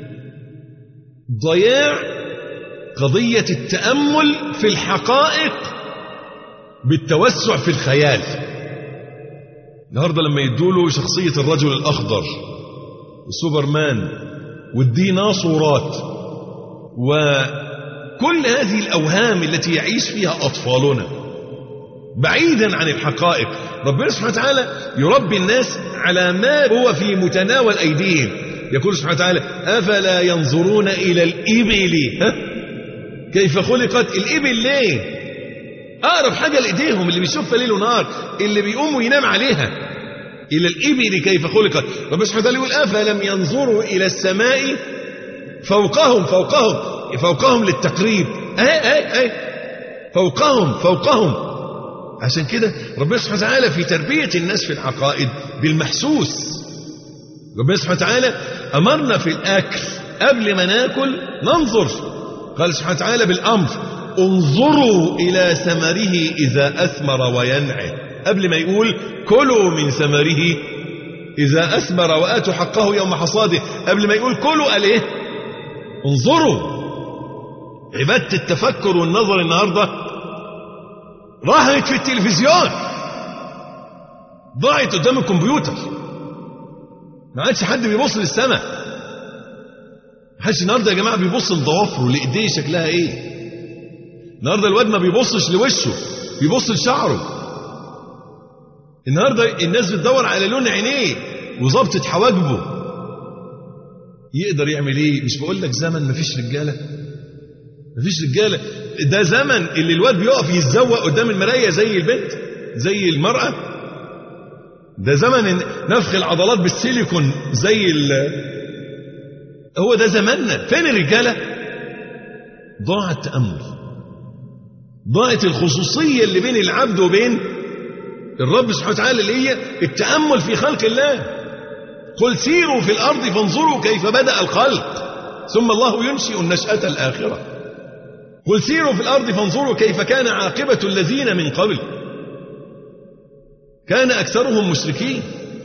ضياع قضية التأمل في الحقائق بالتوسع في الخيال النهاردة لما يدوله شخصية الرجل الأخضر وسوبرمان والديناصورات وكل هذه الأوهام التي يعيش فيها أطفالنا بعيدا عن الحقائق ربنا سبحانه وتعالى يربي الناس على ما هو في متناول أيديهم يقول سبحانه وتعالى أفلا ينظرون إلى الإبل ها؟ كيف خلقت الإبل ليه أقرب حاجة لإيديهم اللي بيشوفها ليل ونهار اللي بيقوم وينام عليها إلى الإبل كيف خلقت ربنا سبحانه وتعالى يقول أفلم ينظروا إلى السماء فوقهم فوقهم فوقهم للتقريب أهي أهي أهي فوقهم فوقهم عشان كده ربنا سبحانه وتعالى في تربية الناس في العقائد بالمحسوس ربنا سبحانه وتعالى أمرنا في الأكل قبل ما ناكل ننظر قال سبحانه وتعالى بالأمر انظروا إلى ثمره إذا أثمر وينعه قبل ما يقول كلوا من ثمره إذا أثمر وآتوا حقه يوم حصاده قبل ما يقول كلوا قال إيه انظروا عبادة التفكر والنظر النهاردة راحت في التلفزيون ضاعت قدام الكمبيوتر ما عادش حد بيبص للسماء ما حدش النهارده يا جماعه بيبص لضوافره لايديه شكلها ايه النهارده الواد ما بيبصش لوشه بيبص لشعره النهارده الناس بتدور على لون عينيه وظبطة حواجبه يقدر يعمل ايه مش بقول لك زمن مفيش رجاله مفيش رجاله ده زمن اللي الواد بيقف يتزوق قدام المرايه زي البنت زي المراه ده زمن نفخ العضلات بالسيليكون زي ال هو ده زماننا فين الرجاله ضاع التامل ضاعت الخصوصيه اللي بين العبد وبين الرب سبحانه وتعالى اللي هي التامل في خلق الله قل سيروا في الارض فانظروا كيف بدا الخلق ثم الله ينشئ النشاه الاخره قل سيروا في الارض فانظروا كيف كان عاقبه الذين من قبل كان اكثرهم مشركين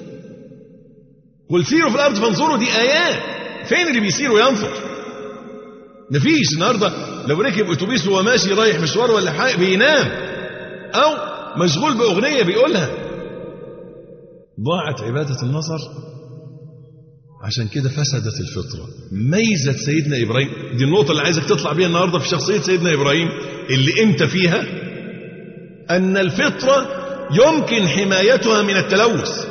قل سيروا في الارض فانظروا دي ايات فين اللي بيسير وينظر مفيش النهارده لو ركب اتوبيس وهو ماشي رايح مشوار ولا حاجه بينام او مشغول باغنيه بيقولها ضاعت عباده النظر عشان كده فسدت الفطره ميزه سيدنا ابراهيم دي النقطه اللي عايزك تطلع بيها النهارده في شخصيه سيدنا ابراهيم اللي انت فيها ان الفطره يمكن حمايتها من التلوث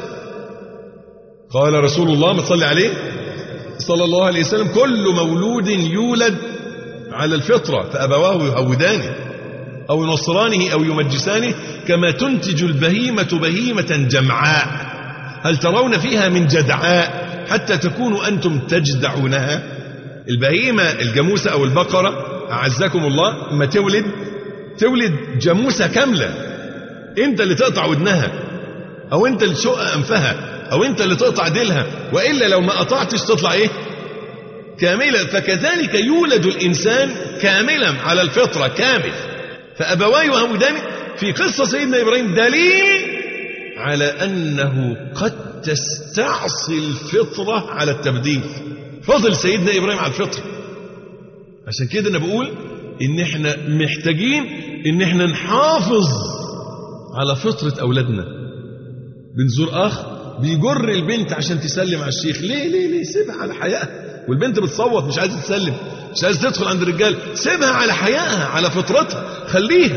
قال رسول الله ما تصلي عليه صلى الله عليه وسلم كل مولود يولد على الفطرة فأبواه يهودانه أو ينصرانه أو يمجسانه كما تنتج البهيمة بهيمة جمعاء هل ترون فيها من جدعاء حتى تكونوا أنتم تجدعونها البهيمة الجاموسة أو البقرة أعزكم الله ما تولد تولد جاموسة كاملة أنت اللي تقطع ودنها أو أنت اللي تشق أنفها أو أنت اللي تقطع ديلها وإلا لو ما قطعتش تطلع إيه كاملة فكذلك يولد الإنسان كاملا على الفطرة كامل فأبواه يهودان في قصة سيدنا إبراهيم دليل على أنه قد تستعصي الفطرة على التبديل فضل سيدنا إبراهيم على الفطرة عشان كده أنا بقول إن إحنا محتاجين إن إحنا نحافظ على فطرة أولادنا بنزور أخ بيجر البنت عشان تسلم على الشيخ ليه ليه ليه سيبها على حيائها والبنت بتصوت مش عايزه تسلم مش عايزه تدخل عند الرجال سيبها على حيائها على فطرتها خليها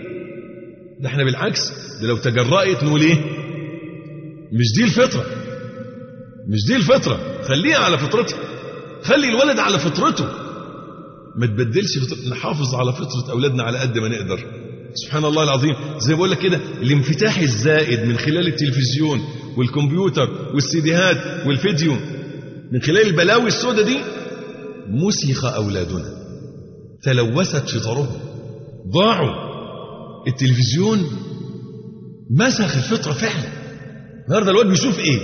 ده احنا بالعكس ده لو تجرأت نقول ايه مش دي الفطره مش دي الفطره خليها على فطرتها خلي الولد على فطرته ما تبدلش فطرة. نحافظ على فطره اولادنا على قد ما نقدر سبحان الله العظيم زي بقول لك كده الانفتاح الزائد من خلال التلفزيون والكمبيوتر والسيديهات والفيديو من خلال البلاوي السوداء دي مسخ أولادنا تلوثت فطرهم ضاعوا التلفزيون مسخ الفطرة فعلا النهاردة الواد بيشوف ايه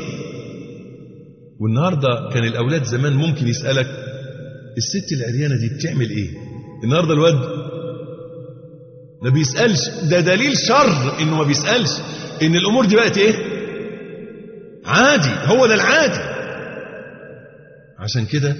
والنهاردة كان الأولاد زمان ممكن يسألك الست العريانة دي بتعمل ايه النهاردة الواد ما بيسألش ده دليل شر انه ما بيسألش ان الامور دي بقت ايه عادي هو ده العادي عشان كده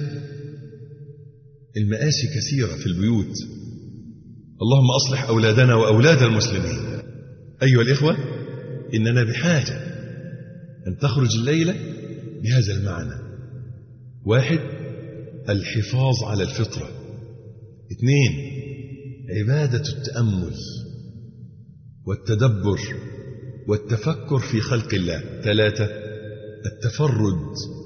المآسي كثيرة في البيوت اللهم أصلح أولادنا وأولاد المسلمين أيها الإخوة إننا بحاجة أن تخرج الليلة بهذا المعنى واحد الحفاظ على الفطرة اثنين عبادة التأمل والتدبر والتفكر في خلق الله ثلاثة التفرد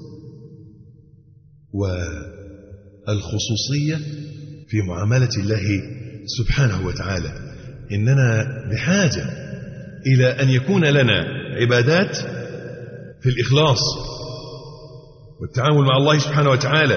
والخصوصية في معاملة الله سبحانه وتعالى إننا بحاجة إلى أن يكون لنا عبادات في الإخلاص والتعامل مع الله سبحانه وتعالى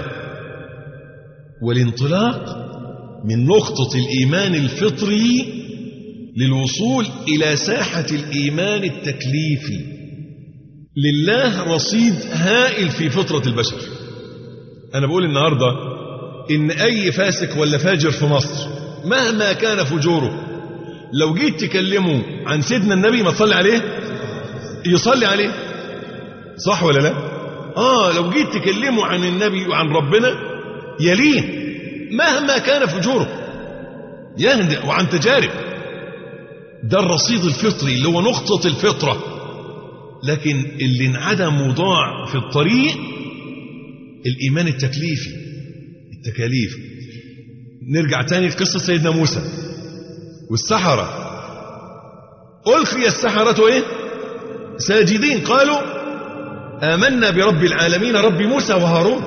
والانطلاق من نقطة الإيمان الفطري للوصول إلى ساحة الإيمان التكليفي لله رصيد هائل في فطرة البشر أنا بقول النهاردة إن أي فاسق ولا فاجر في مصر مهما كان فجوره لو جيت تكلمه عن سيدنا النبي ما تصلي عليه يصلي عليه صح ولا لا آه لو جيت تكلمه عن النبي وعن ربنا يلين مهما كان فجوره يهدأ وعن تجارب ده الرصيد الفطري اللي هو نقطة الفطرة لكن اللي انعدم وضاع في الطريق الإيمان التكليفي التكاليف نرجع تاني لقصة سيدنا موسى والسحرة ألقي السحرة إيه ساجدين قالوا آمنا برب العالمين رب موسى وهارون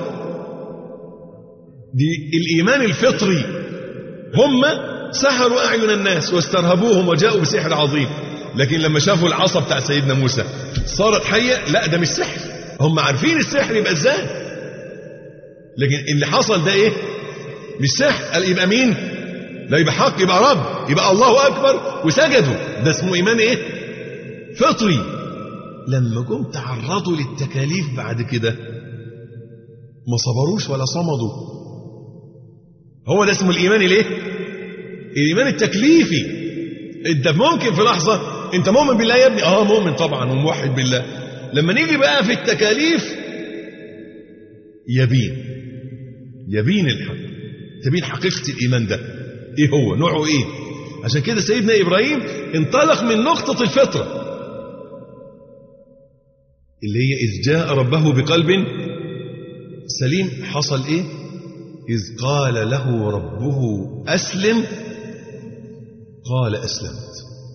دي الإيمان الفطري هم سحروا أعين الناس واسترهبوهم وجاءوا بسحر عظيم لكن لما شافوا العصا بتاع سيدنا موسى صارت حية لا ده مش سحر هم عارفين السحر يبقى ازاي لكن اللي حصل ده ايه مش سحر قال يبقى مين لا يبقى حق يبقى رب يبقى الله أكبر وسجدوا ده اسمه إيمان ايه فطري لما جم تعرضوا للتكاليف بعد كده ما صبروش ولا صمدوا هو ده اسمه الإيمان الايه الإيمان التكليفي انت ممكن في لحظة انت مؤمن بالله يا ابني اه مؤمن طبعا وموحد بالله لما نيجي بقى في التكاليف يبين يبين الحق تبين حقيقة الإيمان ده ايه هو نوعه ايه عشان كده سيدنا إبراهيم انطلق من نقطة الفطرة اللي هي إذ جاء ربه بقلب سليم حصل ايه إذ قال له ربه أسلم قال أسلمت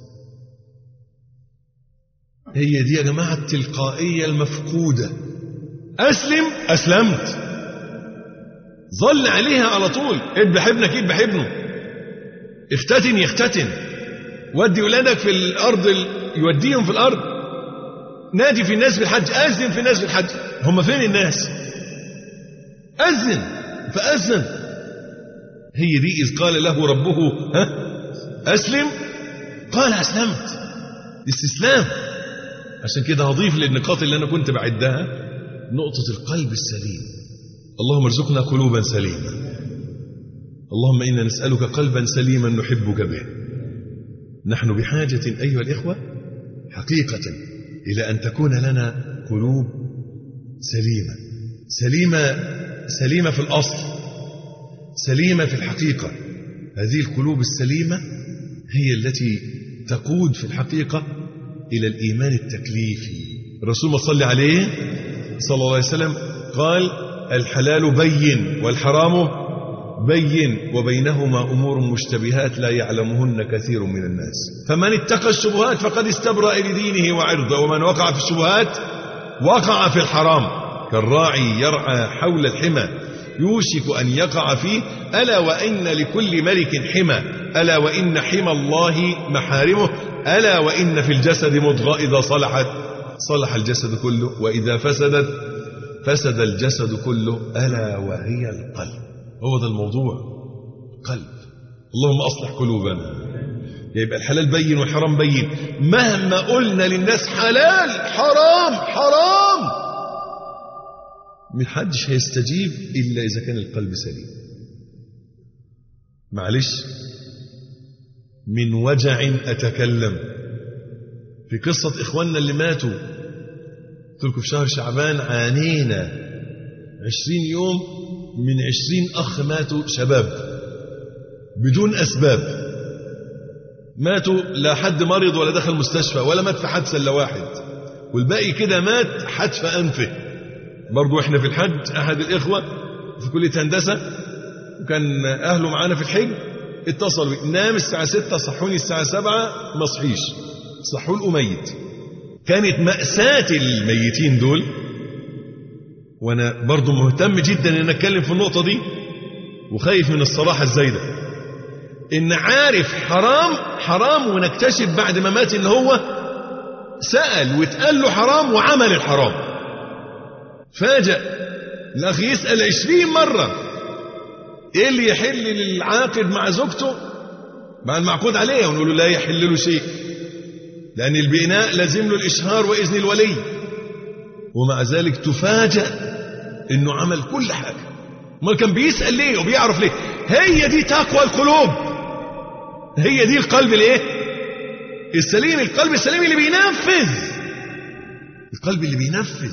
هي دي يا جماعة التلقائية المفقودة أسلم أسلمت ظل عليها على طول اذبح ابنك اذبح ابنه اختتن يختتن ودي ولادك في الأرض يوديهم في الأرض نادي في الناس بالحج أذن في الناس بالحج هم فين الناس أذن فأذن هي دي إذ قال له ربه ها أسلم قال أسلمت استسلام عشان كده هضيف للنقاط اللي أنا كنت بعدها نقطة القلب السليم اللهم ارزقنا قلوبا سليمة اللهم إنا نسألك قلبا سليما نحبك به نحن بحاجة أيها الإخوة حقيقة إلى أن تكون لنا قلوب سليمة سليمة سليمة في الأصل سليمة في الحقيقة هذه القلوب السليمة هي التي تقود في الحقيقة إلى الإيمان التكليفي الرسول ما صلى عليه صلى الله عليه وسلم قال الحلال بين والحرام بين وبينهما أمور مشتبهات لا يعلمهن كثير من الناس فمن اتقى الشبهات فقد استبرأ لدينه وعرضه ومن وقع في الشبهات وقع في الحرام كالراعي يرعى حول الحمى يوشك أن يقع فيه ألا وإن لكل ملك حمى ألا وإن حمى الله محارمه ألا وإن في الجسد مضغة إذا صلحت صلح الجسد كله وإذا فسدت فسد الجسد كله ألا وهي القلب هو ده الموضوع قلب اللهم أصلح قلوبنا يبقى الحلال بين والحرام بين مهما قلنا للناس حلال حرام حرام من حدش هيستجيب إلا إذا كان القلب سليم معلش من وجع أتكلم في قصة إخواننا اللي ماتوا قلت لكم في شهر شعبان عانينا عشرين يوم من عشرين أخ ماتوا شباب بدون أسباب ماتوا لا حد مرض ولا دخل مستشفى ولا مات في حادثة إلا واحد والباقي كده مات حتف أنفه برضو احنا في الحج أحد الإخوة في كلية هندسة وكان أهله معانا في الحج اتصلوا بي نام الساعة 6 صحوني الساعة 7 ما صحيش صحوا الأميت كانت مأساة الميتين دول وانا برضو مهتم جدا ان اتكلم في النقطة دي وخايف من الصراحة الزايدة ان عارف حرام حرام ونكتشف بعد ما مات ان هو سأل واتقال له حرام وعمل الحرام فاجأ الاخ يسأل عشرين مرة ايه اللي يحل للعاقد مع زوجته مع المعقود عليه ونقول له لا يحل له شيء لأن البناء لازم له الإشهار وإذن الولي ومع ذلك تفاجأ إنه عمل كل حاجة ما كان بيسأل ليه وبيعرف ليه هي دي تقوى القلوب هي دي القلب الايه السليم القلب السليم اللي بينفذ القلب اللي بينفذ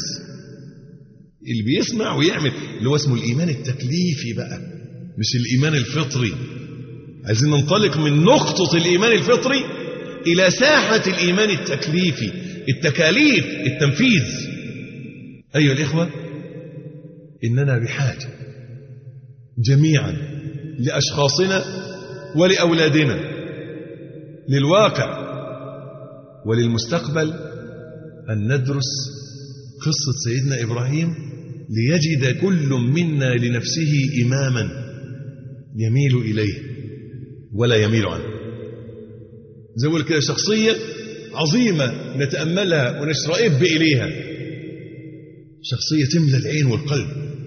اللي بيسمع ويعمل اللي هو اسمه الإيمان التكليفي بقى مش الإيمان الفطري عايزين ننطلق من نقطة الإيمان الفطري إلى ساحة الإيمان التكليفي التكاليف التنفيذ أيها الإخوة إننا بحاجة جميعا لأشخاصنا ولأولادنا للواقع وللمستقبل أن ندرس قصة سيدنا إبراهيم ليجد كل منا لنفسه إماما يميل إليه ولا يميل عنه زي ما كده شخصية عظيمة نتأملها ونشرئب إليها شخصية تملى العين والقلب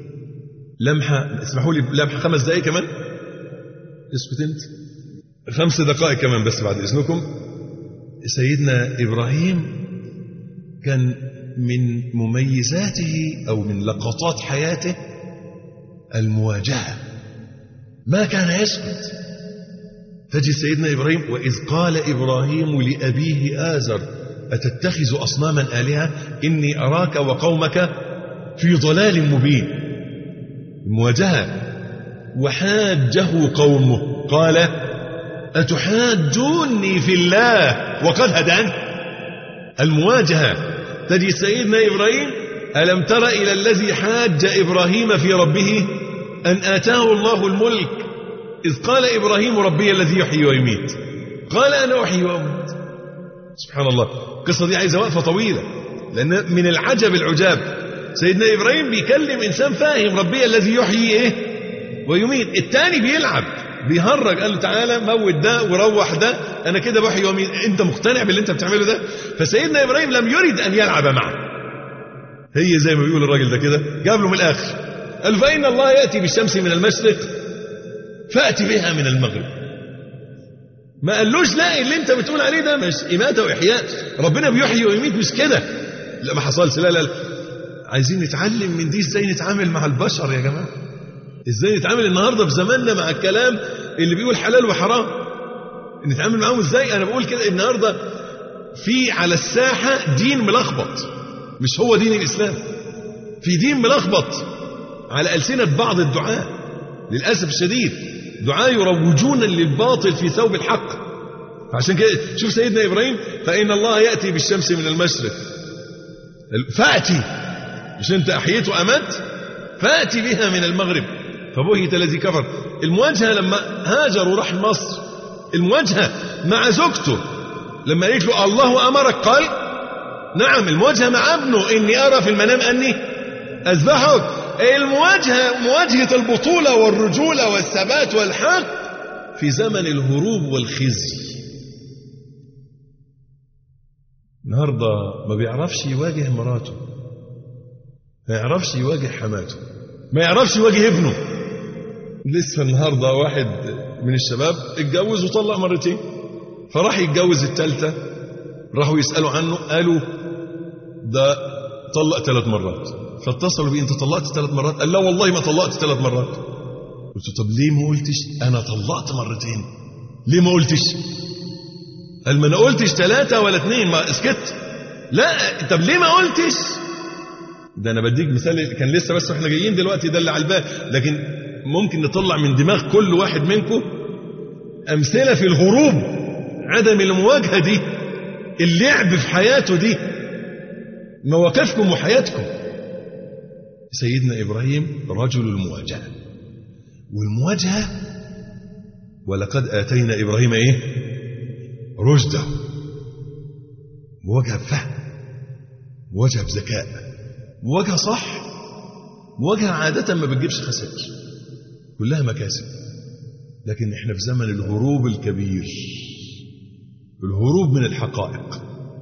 لمحة اسمحوا لي لمحة خمس دقائق كمان اسكت انت خمس دقائق كمان بس بعد إذنكم سيدنا إبراهيم كان من مميزاته أو من لقطات حياته المواجهة ما كان يسكت تجد سيدنا إبراهيم وإذ قال إبراهيم لأبيه آزر أتتخذ أصناما آلهة إني أراك وقومك في ضلال مبين المواجهة وحاجه قومه قال أتحاجوني في الله وقد هدان المواجهة تجد سيدنا إبراهيم ألم تر إلى الذي حاج إبراهيم في ربه أن آتاه الله الملك إذ قال إبراهيم ربي الذي يحيي ويميت قال أنا أحيي وأميت سبحان الله القصة دي عايزة وقفة طويلة لأن من العجب العجاب سيدنا إبراهيم بيكلم إنسان فاهم ربي الذي يحيي إيه ويميت التاني بيلعب بيهرج قال له تعالى موت ده وروح ده أنا كده بحيي وأميت أنت مقتنع باللي أنت بتعمله ده فسيدنا إبراهيم لم يرد أن يلعب معه هي زي ما بيقول الراجل ده كده جاب له من الآخر قال فإن الله يأتي بالشمس من المشرق فأتي بها من المغرب ما قالوش لا اللي انت بتقول عليه ده مش إماتة وإحياء ربنا بيحيي ويميت مش كده لا ما حصلش لا لا, لا. عايزين نتعلم من دي ازاي نتعامل مع البشر يا جماعة ازاي نتعامل النهاردة في زماننا مع الكلام اللي بيقول حلال وحرام نتعامل معاهم ازاي انا بقول كده النهاردة في على الساحة دين ملخبط مش هو دين الإسلام في دين ملخبط على ألسنة بعض الدعاة للأسف الشديد دعاة يروجون للباطل في ثوب الحق فعشان كده شوف سيدنا إبراهيم فإن الله يأتي بالشمس من المشرق فأتي مش أنت أحييت وأمت فأتي بها من المغرب فبهت الذي كفر المواجهة لما هاجر وراح مصر المواجهة مع زوجته لما قالت له الله أمرك قال نعم المواجهة مع ابنه إني أرى في المنام أني أذبحك المواجهة مواجهة البطولة والرجولة والثبات والحق في زمن الهروب والخزي النهاردة ما بيعرفش يواجه مراته ما يعرفش يواجه حماته ما يعرفش يواجه ابنه لسه النهاردة واحد من الشباب اتجوز وطلق مرتين فراح يتجوز الثالثة راحوا يسألوا عنه قالوا ده طلق ثلاث مرات فاتصلوا بيه انت طلقت ثلاث مرات قال لا والله ما طلقت ثلاث مرات قلت طب ليه ما قلتش انا طلقت مرتين ليه ما قلتش قال ما انا قلتش ثلاثة ولا اثنين ما اسكت لا طب ليه ما قلتش ده انا بديك مثال كان لسه بس احنا جايين دلوقتي ده اللي على البال لكن ممكن نطلع من دماغ كل واحد منكم امثله في الهروب عدم المواجهه دي اللعب في حياته دي مواقفكم وحياتكم سيدنا إبراهيم رجل المواجهة والمواجهة ولقد آتينا إبراهيم إيه رشده مواجهة بفهم مواجهة بذكاء مواجهة صح مواجهة عادة ما بتجيبش خسائر كلها مكاسب لكن احنا في زمن الهروب الكبير الهروب من الحقائق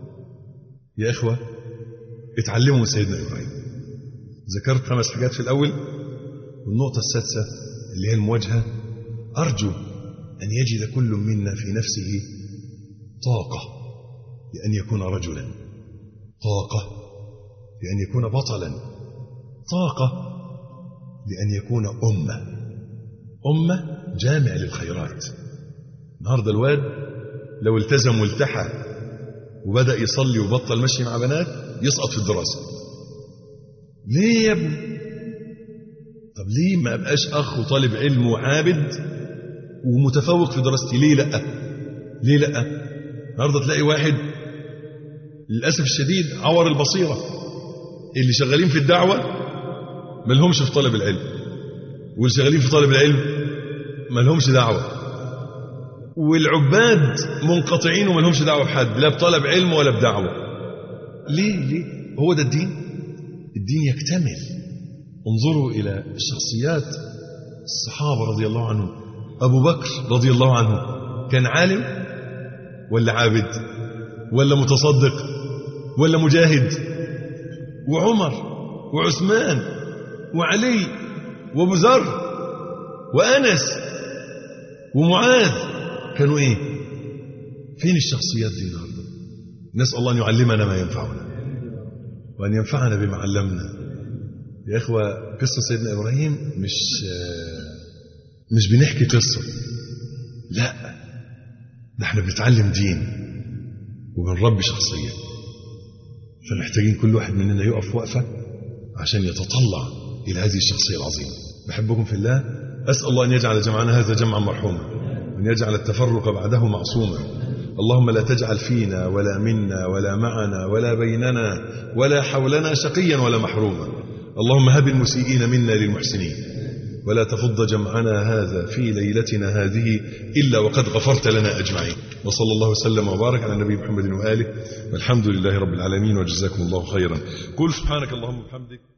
يا إخوة اتعلموا من سيدنا إبراهيم ذكرت خمس حاجات في الأول والنقطة السادسة اللي هي المواجهة أرجو أن يجد كل منا في نفسه طاقة لأن يكون رجلا طاقة لأن يكون بطلا طاقة لأن يكون أمة أمة جامع للخيرات النهاردة الواد لو التزم والتحى وبدأ يصلي وبطل مشي مع بنات يسقط في الدراسة ليه يا ابني طب ليه ما أبقاش أخ وطالب علم وعابد ومتفوق في دراستي ليه لأ ليه لأ النهارده تلاقي واحد للأسف الشديد عور البصيرة اللي شغالين في الدعوة ما لهمش في طلب العلم واللي شغالين في طلب العلم ما لهمش دعوة والعباد منقطعين وما لهمش دعوة بحد لا بطلب علم ولا بدعوة ليه ليه هو ده الدين الدين يكتمل انظروا إلى الشخصيات الصحابة رضي الله عنهم أبو بكر رضي الله عنه كان عالم ولا عابد ولا متصدق ولا مجاهد وعمر وعثمان وعلي وابو ذر وانس ومعاذ كانوا ايه فين الشخصيات دي النهارده نسال الله ان يعلمنا ما ينفعنا وان ينفعنا بما علمنا يا اخوه قصه سيدنا ابراهيم مش مش بنحكي قصه لا ده احنا بنتعلم دين وبنربي شخصيه فمحتاجين كل واحد مننا يقف وقفه عشان يتطلع الى هذه الشخصيه العظيمه بحبكم في الله اسال الله ان يجعل جمعنا هذا جمعا مرحوما وان يجعل التفرق بعده معصوما اللهم لا تجعل فينا ولا منا ولا معنا ولا بيننا ولا حولنا شقيا ولا محروما اللهم هب المسيئين منا للمحسنين ولا تفض جمعنا هذا في ليلتنا هذه إلا وقد غفرت لنا أجمعين وصلى الله وسلم وبارك على النبي محمد وآله والحمد لله رب العالمين وجزاكم الله خيرا قل سبحانك اللهم وبحمدك